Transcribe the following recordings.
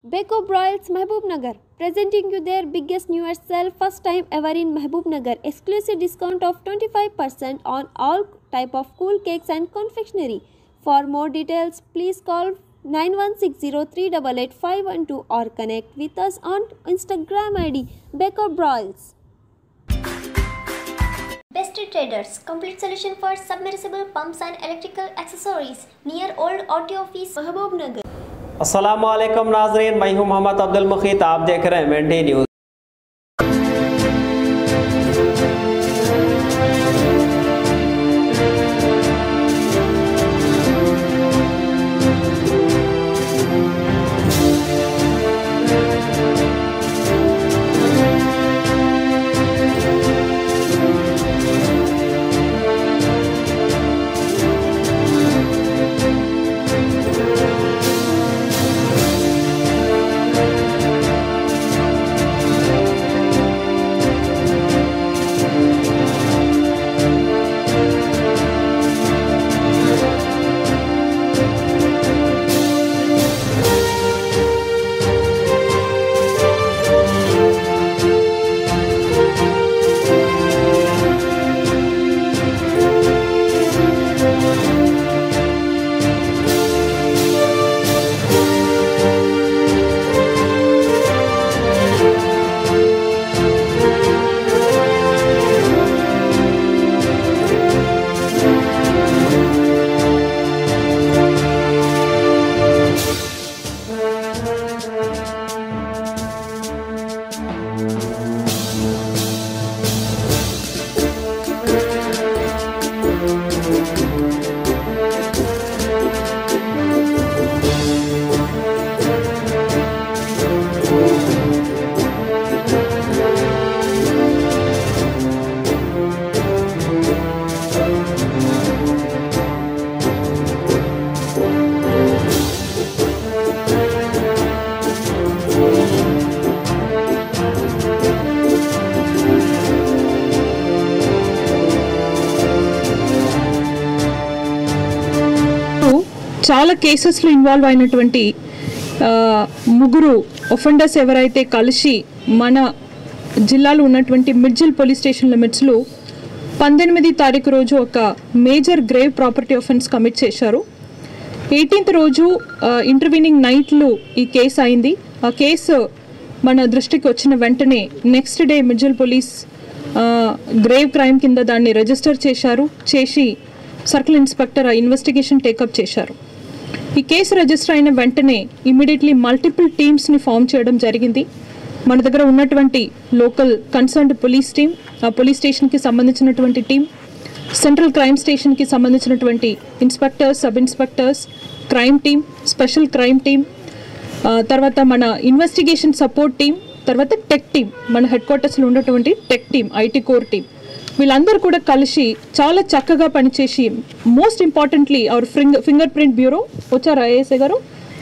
Beko Broils Mehboob Nagar presenting you their biggest newest sale first time ever in Mehboob Nagar exclusive discount of 25% on all type of cool cakes and confectionery. For more details please call 9160388512 or connect with us on Instagram ID Beko Broils. Best Traders, complete solution for submersible pumps and electrical accessories near Old Auto Office, Mahbub Nagar. Aslam नाजरीन मैं हूं मोहम्मद अब्दुल मुखीत आप देख रहे हैं Wendy news చాలా కేసెస్లో involve అయినటువంటి ఆ, ముగ్గురు ఒఫెండర్స్ ఎవరైతే కలిసి మన జిల్లాలో ఉన్నటువంటి మిడ్జిల్ పోలీస్ స్టేషన్ లిమిట్స్లో పంతొమ్మిది తారీఖు రోజు ఒక major grave property offence commit చేశారు ఎయిటీన్త్ రోజు ఇంటర్వీనింగ్ నైట్లు ఈ కేసు అయింది ఆ కేసు మన దృష్టికి వచ్చిన వెంటనే నెక్స్ట్ డే మిడ్జిల్ పోలీస్ ఆ, గ్రేవ్ క్రైమ్ కింద దాన్ని రిజిస్టర్ చేశారు చేసి సర్కిల్ ఇన్స్పెక్టర్ ఆ ఇన్వెస్టిగేషన్ టేకప్ చేశారు ఈ కేసు రిజిస్టర్ అయిన వెంటనే ఇమీడియట్లీ మల్టిపుల్ టీమ్స్ని ఫామ్ చేయడం జరిగింది మన దగ్గర ఉన్నటువంటి లోకల్ కన్సర్న్డ్ పోలీస్ టీం ఆ పోలీస్ స్టేషన్కి సంబంధించినటువంటి టీం సెంట్రల్ క్రైమ్ స్టేషన్కి సంబంధించినటువంటి inspectors sub inspectors crime team special crime team ఆ, తర్వాత మన ఇన్వెస్టిగేషన్ సపోర్ట్ టీం తర్వాత టెక్ టీం మన హెడ్ క్వార్టర్స్లో ఉన్నటువంటి tech team IT core team వీళ్ళందరూ కూడా కలిసి చాలా చక్కగా పనిచేసి most importantly our finger finger print bureau వచ్చారా ఏఎస్ఐ గారు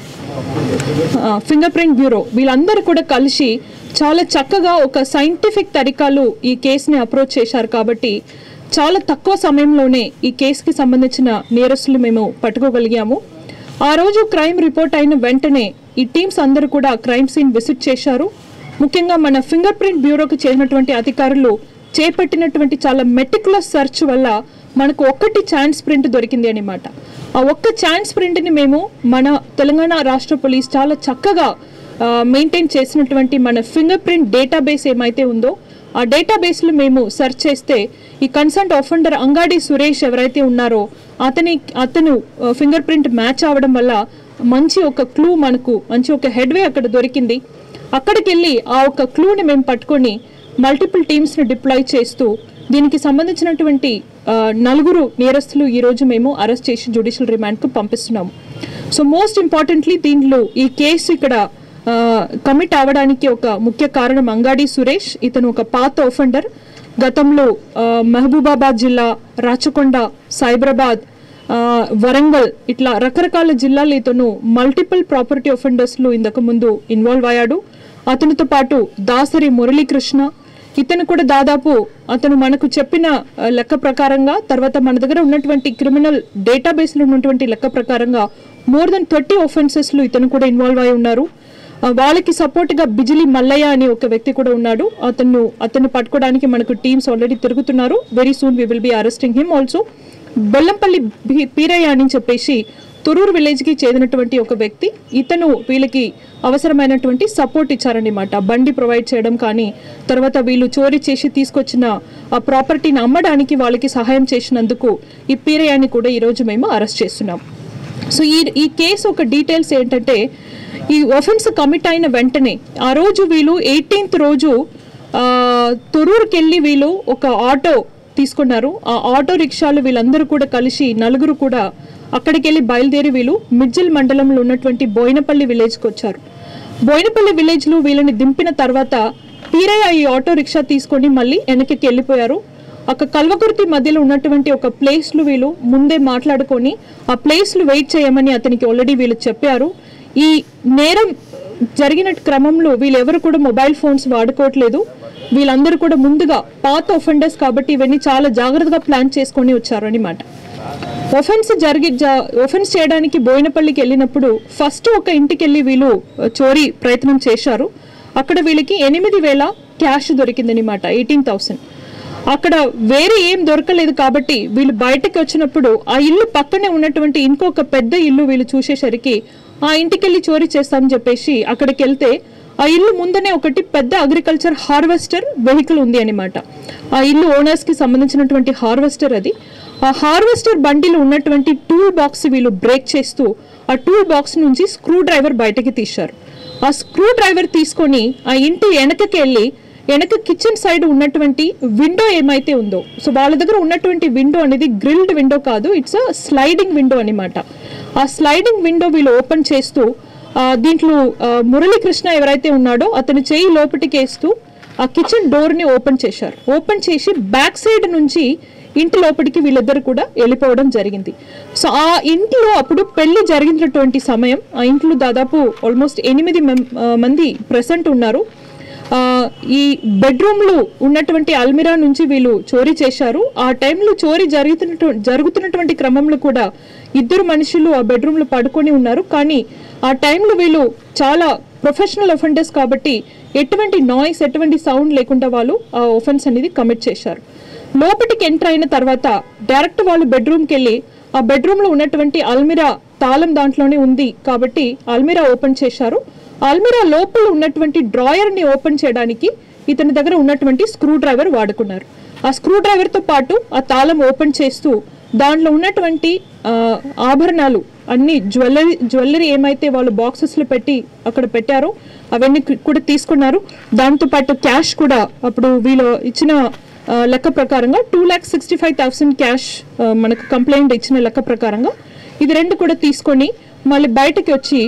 ఫింగర్ ప్రింట్ బ్యూరో వీళ్ళందరూ కూడా కలిసి చాలా చక్కగా ఒక సైంటిఫిక్ తరికాలు ఈ కేసుని అప్రోచ్ చేశారు కాబట్టి చాలా తక్కువ సమయంలోనే ఈ కేసుకి సంబంధించిన నేరస్తులు మేము పట్టుకోగలిగాము ఆ రోజు క్రైమ్ రిపోర్ట్ అయిన వెంటనే ఈ టీమ్స్ అందరూ కూడా క్రైమ్ సీన్ విజిట్ చేశారు ముఖ్యంగా మన ఫింగర్ ప్రింట్ బ్యూరోకి చేరినటువంటి అధికారులు చేపట్టినటువంటి చాలా మెటికులస్ సెర్చ్ వల్ల మనకు ఒక్కటి ఛాన్స్ ప్రింట్ దొరికింది అనమాట ఆ ఒక్క ఛాన్స్ ప్రింట్ని మేము మన తెలంగాణ రాష్ట్ర పోలీస్ చాలా చక్కగా మెయింటైన్ చేసినటువంటి మన ఫింగర్ ప్రింట్ డేటాబేస్ ఏమైతే ఉందో ఆ డేటాబేస్లో మేము సెర్చ్ చేస్తే ఈ కన్సర్ట్ ఆఫెండర్ అంగాడి సురేష్ ఎవరైతే ఉన్నారో అతని అతను ఫింగర్ ప్రింట్ మ్యాచ్ అవ్వడం వల్ల మంచి ఒక క్లూ మనకు మంచి ఒక హెడ్వే అక్కడ దొరికింది అక్కడికి వెళ్ళి ఆ ఒక క్లూని మేము పట్టుకొని మల్టిపుల్ టీమ్స్ని డిప్లాయ్ చేస్తూ దీనికి సంబంధించినటువంటి ఆ, నలుగురు నేరస్తులు ఈరోజు మేము అరెస్ట్ చేసి జ్యుడిషియల్ రిమాండ్కు పంపిస్తున్నాము సో మోస్ట్ ఇంపార్టెంట్లీ దీంట్లో ఈ కేసు ఇక్కడ కమిట్ అవ్వడానికి ఒక ముఖ్య కారణం అంగాడి సురేష్ ఇతను ఒక పాత ఒఫెండర్ గతంలో ఆ, మహబూబాబాద్ జిల్లా రాచకొండ సైబరాబాద్ ఆ, వరంగల్ ఇట్లా రకరకాల జిల్లాలు ఇతను మల్టిపుల్ ప్రాపర్టీ ఒఫెండర్స్లో ఇంతకు ముందు ఇన్వాల్వ్ అయ్యాడు అతనితో పాటు దాసరి మురళీకృష్ణ ఇతను కూడా దాదాపు అతను మనకు చెప్పిన ఆ, లెక్క ప్రకారంగా తర్వాత మన దగ్గర ఉన్నటువంటి క్రిమినల్ డేటాబేస్లో ఉన్నటువంటి లెక్క ప్రకారంగా మోర్ దెన్ థర్టీ ఒఫెన్సెస్లో ఇతను కూడా ఇన్వాల్వ్ అయి ఉన్నారు ఆ, వాళ్ళకి సపోర్ట్గా బిజిలి మల్లయ్య అని ఒక వ్యక్తి కూడా ఉన్నాడు అతను అతన్ని పట్టుకోవడానికి మనకు టీమ్స్ ఆల్రెడీ తిరుగుతున్నారు very soon we will be arresting him also Bellampalli బి- పీరయ్య అని చెప్పేసి తురూరు విలేజ్కి చెందినటువంటి ఒక వ్యక్తి ఇతను వీళ్ళకి అవసరమైనటువంటి సపోర్ట్ ఇచ్చారన్నమాట బండి ప్రొవైడ్ చేయడం కానీ తర్వాత వీళ్ళు చోరీ చేసి తీసుకొచ్చిన ఆ ప్రాపర్టీని అమ్మడానికి వాళ్ళకి సహాయం చేసినందుకు ఈ పీరయ్యని కూడా ఈరోజు మేము అరెస్ట్ చేస్తున్నాం సో ఈ ఈ కేసు ఒక డీటెయిల్స్ ఏంటంటే ఈ ఒఫెన్స్ కమిట్ అయిన వెంటనే ఆ రోజు వీళ్ళు ఎయిటీన్త్ రోజు ఆ, తొర్రూరుకి వెళ్ళి వీళ్ళు ఒక ఆటో తీసుకున్నారు ఆ ఆటో రిక్షాలు వీళ్ళందరూ కూడా కలిసి నలుగురు కూడా అక్కడికి వెళ్ళి బయలుదేరి వీళ్ళు మిడ్జిల్ మండలంలో ఉన్నటువంటి బోయినపల్లి విలేజ్కి వచ్చారు బోయినపల్లి విలేజ్లో వీళ్ళని దింపిన తర్వాత పీరయ్య ఈ ఆటో రిక్షా తీసుకొని మళ్ళీ వెనక్కి వెళ్ళిపోయారు ఒక కల్వకుర్తి మధ్యలో ఉన్నటువంటి ఒక ప్లేస్లు వీళ్ళు ముందే మాట్లాడుకొని ఆ ప్లేస్లు వెయిట్ చేయమని అతనికి ఆల్రెడీ వీళ్ళు చెప్పారు ఈ నేరం జరిగిన క్రమంలో వీళ్ళెవరు కూడా మొబైల్ ఫోన్స్ వాడుకోవట్లేదు వీళ్ళందరూ కూడా ముందుగా పాత ఒఫెండర్స్ కాబట్టి ఇవన్నీ చాలా జాగ్రత్తగా ప్లాన్ చేసుకొని వచ్చారు అనమాట ఒఫెన్స్ జరిగి ఒఫెన్స్ చేయడానికి బోయినపల్లికి వెళ్ళినప్పుడు ఫస్ట్ ఒక ఇంటికి వెళ్ళి వీళ్ళు చోరీ ప్రయత్నం చేశారు అక్కడ వీళ్ళకి ఎనిమిది వేల క్యాష్ దొరికిందనమాట ఎయిటీన్ థౌసండ్ అక్కడ వేరే ఏం దొరకలేదు కాబట్టి వీళ్ళు బయటకు వచ్చినప్పుడు ఆ ఇల్లు పక్కనే ఉన్నటువంటి ఇంకొక పెద్ద ఇల్లు వీళ్ళు చూసేసరికి ఆ ఇంటికి వెళ్ళి చోరీ చేస్తామని చెప్పేసి అక్కడికి వెళ్తే ఆ ఇల్లు ముందనే ఒకటి పెద్ద అగ్రికల్చర్ హార్వెస్టర్ వెహికల్ ఉంది అనమాట ఆ ఇల్లు ఓనర్స్ కి సంబంధించినటువంటి హార్వెస్టర్ అది ఆ హార్వెస్టర్ బండిలో ఉన్నటువంటి టూల్ బాక్స్ వీళ్ళు బ్రేక్ చేస్తూ ఆ టూల్ బాక్స్ నుంచి స్క్రూ డ్రైవర్ బయటకి తీశారు ఆ స్క్రూ డ్రైవర్ తీసుకొని ఆ ఇంటి వెనకకి వెళ్ళి వెనక కిచెన్ సైడ్ ఉన్నటువంటి విండో ఏమైతే ఉందో సో వాళ్ళ దగ్గర ఉన్నటువంటి విండో అనేది గ్రిల్డ్ విండో కాదు ఇట్స్ అ స్లైడింగ్ విండో అనమాట ఆ స్లైడింగ్ విండో వీళ్ళు ఓపెన్ చేస్తూ ఆ, దీంట్లో ఆ, మురళీకృష్ణ ఎవరైతే ఉన్నాడో అతను చేయి లోపలికి వేస్తూ ఆ కిచెన్ డోర్ ని ఓపెన్ చేశారు ఓపెన్ చేసి బ్యాక్ సైడ్ నుంచి ఇంటి లోపలికి వీళ్ళిద్దరు కూడా వెళ్ళిపోవడం జరిగింది సో ఆ ఇంట్లో అప్పుడు పెళ్లి జరిగినటువంటి సమయం ఆ ఇంట్లో దాదాపు ఆల్మోస్ట్ ఎనిమిది మెం- ఆ, మంది ప్రెసెంట్ ఉన్నారు ఆ, ఈ బెడ్రూమ్లు ఉన్నటువంటి అల్మిరా నుంచి వీళ్ళు చోరీ చేశారు ఆ టైంలో చోరీ జరుగుతున్నటు జరుగుతున్నటువంటి క్రమంలో కూడా ఇద్దరు మనుషులు ఆ బెడ్రూమ్లో పడుకొని ఉన్నారు కానీ ఆ టైంలో వీళ్ళు చాలా ప్రొఫెషనల్ ఒఫెండర్స్ కాబట్టి ఎటువంటి నాయిస్ ఎటువంటి సౌండ్ లేకుండా వాళ్ళు ఆ ఒఫెన్స్ అనేది కమిట్ చేశారు లోపలికి ఎంటర్ అయిన తర్వాత డైరెక్ట్ వాళ్ళు బెడ్రూమ్కి వెళ్ళి ఆ బెడ్రూమ్లో ఉన్నటువంటి అల్మిరా తాళం దాంట్లోనే ఉంది కాబట్టి అల్మిరా ఓపెన్ చేశారు అల్మిరా లోపల ఉన్నటువంటి డ్రాయర్ ని ఓపెన్ చేయడానికి ఇతని దగ్గర ఉన్నటువంటి స్క్రూ డ్రైవర్ వాడుకున్నారు ఆ స్క్రూ డ్రైవర్ తో పాటు ఆ తాళం ఓపెన్ చేస్తూ దాంట్లో ఉన్నటువంటి ఆ, ఆభరణాలు అన్ని జ్యువెలరీ జ్యువెలరీ ఏమైతే వాళ్ళు బాక్సెస్ లో పెట్టి అక్కడ పెట్టారో అవన్నీ కు- కూడా తీసుకున్నారు దాంతో పాటు క్యాష్ కూడా అప్పుడు వీళ్ళు ఇచ్చిన ఆ, లెక్క ప్రకారంగా two lakh sixty five thousand cash మనకు కంప్లైంట్ ఇచ్చిన లెక్క ప్రకారంగా ఇది రెండు కూడా తీసుకొని మళ్ళీ బయటకి వచ్చి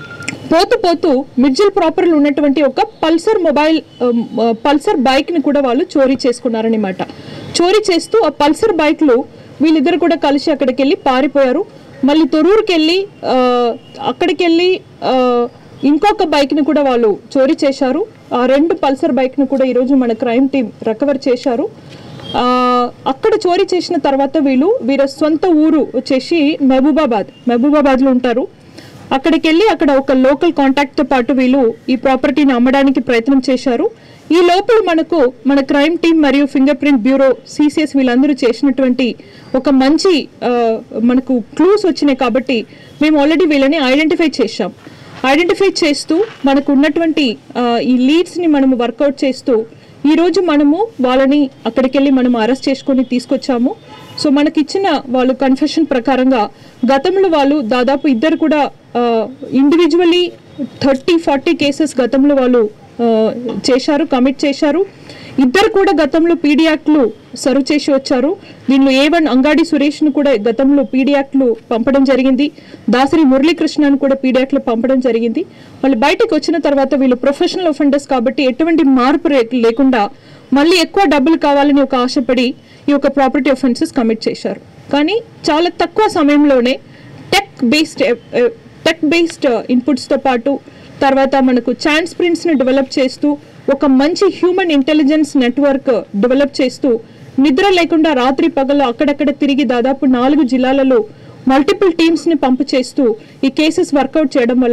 పోతూ పోతూ మిర్జిల్ ప్రాపర్లో ఉన్నటువంటి ఒక పల్సర్ మొబైల్ ఉమ్, ఆ, పల్సర్ బైక్ ని కూడా వాళ్ళు చోరీ చేసుకున్నారనమాట చోరీ చేస్తూ ఆ పల్సర్ బైక్ లో వీళ్ళిద్దరు కూడా కలిసి అక్కడికి వెళ్ళి పారిపోయారు మళ్ళీ తొరూరుకి వెళ్ళి ఆ, అక్కడికి వెళ్ళి ఆ, ఇంకొక బైక్ ని కూడా వాళ్ళు చోరీ చేశారు ఆ రెండు పల్సర్ బైక్ ను కూడా ఈరోజు మన క్రైమ్ టీం రికవర్ చేశారు ఆ, అక్కడ చోరీ చేసిన తర్వాత వీళ్ళు వీళ్ళ సొంత ఊరు వచ్చేసి మహబూబాబాద్ మహబూబాబాద్లో ఉంటారు అక్కడికి వెళ్ళి అక్కడ ఒక లోకల్ కాంటాక్ట్ తో పాటు వీళ్ళు ఈ ప్రాపర్టీని అమ్మడానికి ప్రయత్నం చేశారు ఈ లోపల మనకు మన క్రైమ్ టీం మరియు ఫింగర్ ప్రింట్ బ్యూరో సిసిఎస్ వీళ్ళందరూ చేసినటువంటి ఒక మంచి ఆ, మనకు క్లూస్ వచ్చినాయి కాబట్టి మేము ఆల్రెడీ వీళ్ళని ఐడెంటిఫై చేశాం ఐడెంటిఫై చేస్తూ మనకు ఉన్నటువంటి ఆ, ఈ లీడ్స్ ని మనము వర్కౌట్ చేస్తూ ఈ రోజు మనము వాళ్ళని అక్కడికి వెళ్ళి మనం అరెస్ట్ చేసుకొని తీసుకొచ్చాము సో మనకి ఇచ్చిన వాళ్ళు కన్ఫెషన్ ప్రకారంగా గతంలో వాళ్ళు దాదాపు ఇద్దరు కూడా ఇండివిజువలీ థర్టీ ఫార్టీ కేసెస్ గతంలో వాళ్ళు ఆ, చేశారు కమిట్ చేశారు ఇద్దరు కూడా గతంలో పీడియాక్ట్లు సర్వ్ చేసి వచ్చారు దీనిలో ఏ వన్ అంగాడి సురేష్ను కూడా గతంలో పీడియాక్ట్లు పంపడం జరిగింది దాసరి మురళీకృష్ణను కూడా పీడియాక్లు పంపడం జరిగింది వాళ్ళు బయటకు వచ్చిన తర్వాత వీళ్ళు ప్రొఫెషనల్ ఒఫెండర్స్ కాబట్టి ఎటువంటి మార్పు రే- లేకుండా మళ్ళీ ఎక్కువ డబ్బులు కావాలని ఒక ఆశపడి ఈ యొక్క ప్రాపర్టీ ఒఫెన్సెస్ కమిట్ చేశారు కానీ చాలా తక్కువ సమయంలోనే టెక్ బేస్డ్ టెక్ బేస్డ్ ఇన్పుట్స్తో పాటు తర్వాత మనకు ఛాన్స్ ప్రింట్స్ని డెవలప్ చేస్తూ ఒక మంచి హ్యూమన్ ఇంటెలిజెన్స్ నెట్వర్క్ డెవలప్ చేస్తూ నిద్ర లేకుండా రాత్రి పగలు అక్కడక్కడ తిరిగి దాదాపు నాలుగు జిల్లాలలో మల్టిపుల్ టీమ్స్ని పంపు చేస్తూ ఈ కేసెస్ వర్కౌట్ చేయడం వల్ల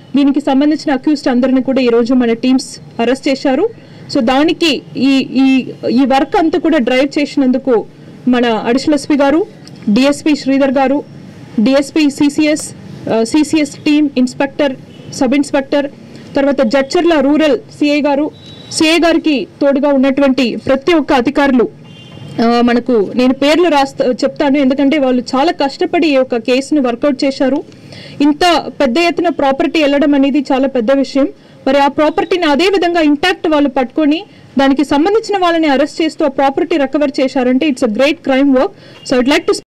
దీనికి సంబంధించిన అక్యూస్డ్ అందరిని కూడా ఈరోజు మన టీమ్స్ అరెస్ట్ చేశారు సో దానికి ఈ ఈ ఈ వర్క్ అంతా కూడా డ్రైవ్ చేసినందుకు మన అడిషనల్ ఎస్పీ గారు డిఎస్పి శ్రీధర్ గారు DSP CCS CCS team inspector sub inspector తర్వాత జడ్చర్ల రూరల్ సిఐ గారు సిఐ గారికి తోడుగా ఉన్నటువంటి ప్రతి ఒక్క అధికారులు ఆ, మనకు నేను పేర్లు రాస్తా చెప్తాను ఎందుకంటే వాళ్ళు చాలా కష్టపడి ఈ యొక్క కేసును వర్కౌట్ చేశారు ఇంత పెద్ద ఎత్తున ప్రాపర్టీ వెళ్ళడం అనేది చాలా పెద్ద విషయం మరి ఆ ప్రాపర్టీని అదే విధంగా ఇంటాక్ట్ వాళ్ళు పట్టుకొని దానికి సంబంధించిన వాళ్ళని అరెస్ట్ చేస్తూ ఆ ప్రాపర్టీ రికవర్ చేశారంటే it's a great crime work so I'd like to